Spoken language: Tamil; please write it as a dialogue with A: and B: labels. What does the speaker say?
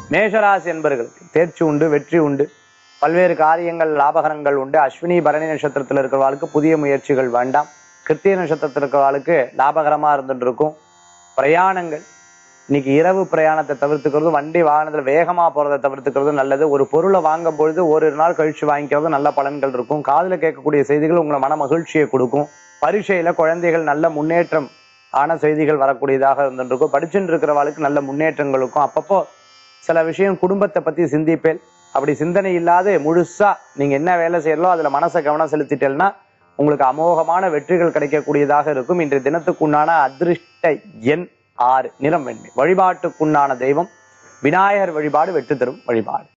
A: மேஷராசி என்பர்களுக்கு தேர்ச்சி உண்டு வெற்றி உண்டு பல்வேறு காரியங்கள் லாபகரங்கள் உண்டு அஸ்வினி பரணி நட்சத்திரத்தில் இருக்கிறவாளுக்கு புதிய முயற்சிகள் வேண்டாம் கிருத்திய நட்சத்திரத்தில் இருக்கிறவாளுக்கு லாபகரமா இருந்துட்டு இருக்கும் பிரயாணங்கள் இன்னைக்கு இரவு பிரயாணத்தை தவிர்த்துக்கிறது வண்டி வாகனத்துல வேகமா போறதை தவிர்த்துக்கிறது நல்லது ஒரு பொருளை வாங்கும் பொழுது ஒரு நாள் கழிச்சு வாங்கிக்கிறது நல்ல பலன்கள் இருக்கும் காதுல கேட்கக்கூடிய செய்திகள் உங்களை மன மகிழ்ச்சியை கொடுக்கும் பரீட்சையில குழந்தைகள் நல்ல முன்னேற்றம் ஆன செய்திகள் வரக்கூடியதாக இருந்துட்டு இருக்கும் படிச்சுட்டு இருக்கிறவளுக்கு நல்ல முன்னேற்றங்களுக்கும் அப்பப்போ சில விஷயம் குடும்பத்தை பத்தி சிந்திப்பேன் அப்படி சிந்தனை இல்லாத முழுசா நீங்க என்ன வேலை செய்யறோ அதுல மனசை கவனம் செலுத்திட்டேன்னா உங்களுக்கு அமோகமான வெற்றிகள் கிடைக்கக்கூடியதாக இருக்கும் இன்றைய தினத்துக்குண்டான அதிர்ஷ்ட எண் ஆறு நிறம் வெண்மை வழிபாட்டுக்குண்டான தெய்வம் விநாயகர் வழிபாடு வெற்றி தரும் வழிபாடு